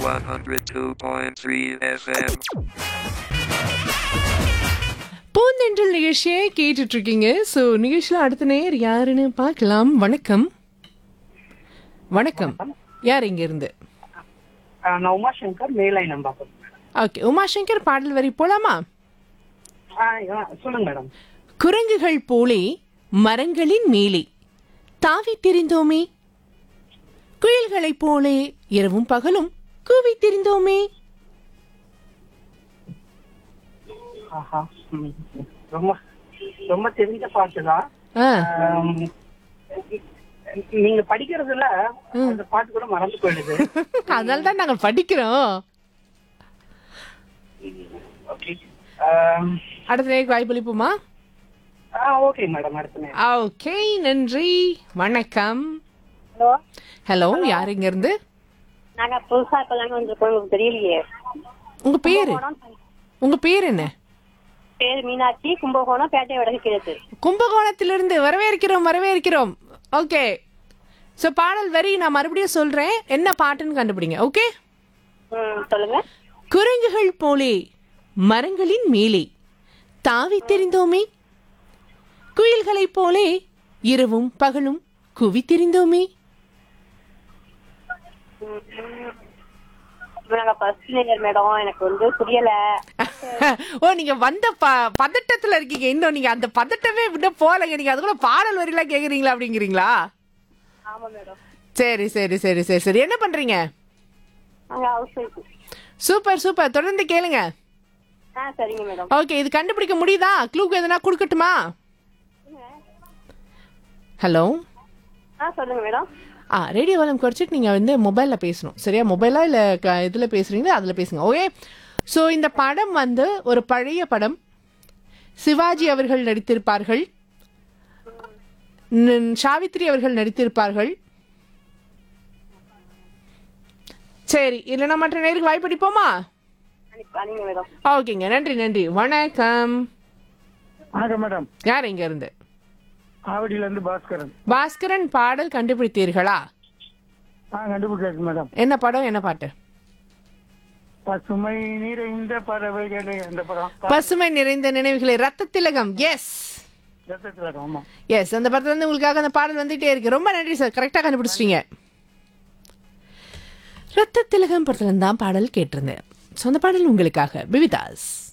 102.3 FM. பூந்தென்றல் நிகழ்ச்சியை கேட்டுட்டு இருக்கீங்க ஸோ நிகழ்ச்சியில் அடுத்த நேர் யாருன்னு பார்க்கலாம் வணக்கம் வணக்கம் யார் இங்க இருந்து ஆ, நான் உமாசங்கர் மேலை நம்பாக்கம் ஓகே உமாசங்கர் பாடல் வரி போலாமா ஆ, ஆ, சொல்லுங்க மேடம் குரங்குகள் போலே மரங்களின் மேலே தாவி திரிந்தோமே குயில்களைப் போலே இரவும் பகலும் கூவி திரிந்தோமே ஆஹா ம். ரொம்ப ரொம்ப தெரிஞ்ச பாட்டு தான் ஆ நீங்க படிக்கிறதுல அந்த பாட்டு கூட மறந்து போயிடுது அதனால தான் நாங்கள் படிக்கிறோம் ஓகே அடுத்த நேருக்கு வாய்ப்பளிப்போமா ஆ ஓகே மேடம் அடுத்த நேரம் ஓகே நன்றி வணக்கம் ஹலோ ஹலோ யார் இங்க இருந்து நாங்க புதுசா இப்பதாங்க வந்திருக்கோம் உங்களுக்கு தெரியலையே உங்க பேரு உங்க பேர் என்ன பேரு மீனாட்சி கும்பகோணம் பேட்டை வடக்கு கிழக்கு கும்பகோணத்திலிருந்து வரவேற்கிறோம் வரவேற்கிறோம் ஓகே ஸோ பாடல் வரி நான் மறுபடியும் சொல்றேன் என்ன பாட்டுன்னு கண்டுபிடிங்க ஓகே ம் சொல்லுங்க குரங்குகள் போலே மரங்களின் மேலே தாவி தெரிந்தோமே குயில்களைப் போலே இரவும் பகலும் குவி தெரிந்தோமே இப்ப நாங்க ஃபர்ஸ்ட் இயர் மேடம் எனக்கு வந்து புரியல ஓ நீங்க வந்த ப பதட்டத்துல இருக்கீங்க இன்னும் நீங்க அந்த பதட்டமே விட போலங்க நீங்க அதுக்குள்ள பாடல் வரிலாம் கேக்குறீங்களா அப்படிங்கிறீங்களா ஆமா மேடம் சரி சரி சரி சரி சரி என்ன பண்றீங்க நாங்க ஹவுஸ் ஒய்ஃப் சூப்பர் சூப்பர் தொடர்ந்து கேளுங்க ஆ சரிங்க மேடம் ஓகே இது கண்டுபிடிக்க முடியுதா க்ளூக்கு எதனா கொடுக்கட்டுமா ஹலோ ஆ சொல்லுங்க மேடம் ஆ ரேடியோ வால்யூம் குறைச்சிட்டு நீங்கள் வந்து மொபைலில் பேசணும் சரியா மொபைலா இல்லை க இதில் பேசுகிறீங்களா அதில் பேசுங்க ஓகே ஸோ இந்த படம் வந்து ஒரு பழைய படம் சிவாஜி அவர்கள் நடித்திருப்பார்கள் ந- சாவித்ரி அவர்கள் நடித்திருப்பார்கள் சரி இல்லைன்னா மற்ற நேருக்கு வாய்ப்படிப்போமா சரிங்க மேடம் ஓகேங்க நன்றி நன்றி வணக்கம் வணக்கம் மேடம் யார் இங்க இருந்து ஆவடியில இருந்து பாஸ்கரன் பாஸ்கரன் பாடல் கண்டுபிடித்தீர்களா ஆ கண்டுபிடிச்சாச்சு மேடம் என்ன படம் என்ன பாட்டு பசுமை நிறைந்த பறவைகளே அந்த படம் பசுமை நிறைந்த நினைவுகளை ரத்த திலகம் எஸ் ரத்தத்துல ஆமா எஸ் அந்த படத்துல இருந்து உங்களுக்காக அந்த பாடல் வந்துட்டே இருக்கு ரொம்ப நன்றி சார் கரெக்டாக கண்டுபிடிச்சிட்டீங்க ரத்த திலகம் படத்துல இருந்து தான் பாடல் கேட்டிருந்தேன் ஸோ அந்த பாடல் உங்களுக்காக பிவிதாஸ்